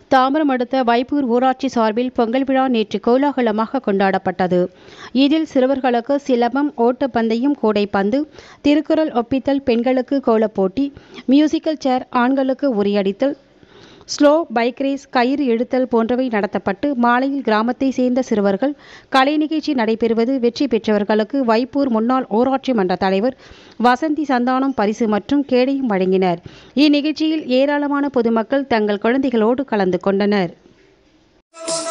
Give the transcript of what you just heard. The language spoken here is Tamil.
தாம்பரம் அடுத்த வைப்பூர் ஊராட்சி சார்பில் பொங்கல் விழா நேற்று கோலாகலமாக கொண்டாடப்பட்டது இதில் சிறுவர்களுக்கு சிலம்பம் ஓட்டப்பந்தயம் கூடைப்பந்து திருக்குறள் ஒப்பித்தல் பெண்களுக்கு கோலப்போட்டி மியூசிக்கல் சேர் ஆண்களுக்கு உரியடித்தல் ஸ்லோ பைக் ரேஸ் கயிறு இழுத்தல் போன்றவை நடத்தப்பட்டு மாலையில் கிராமத்தை சேர்ந்த சிறுவர்கள் கலை நிகழ்ச்சி நடைபெறுவது வெற்றி பெற்றவர்களுக்கு வைப்பூர் முன்னாள் ஊராட்சி மன்ற தலைவர் வசந்தி சந்தானம் பரிசு மற்றும் கேடயம் வழங்கினர் இந்நிகழ்ச்சியில் ஏராளமான பொதுமக்கள் தங்கள் குழந்தைகளோடு கலந்து கொண்டனர்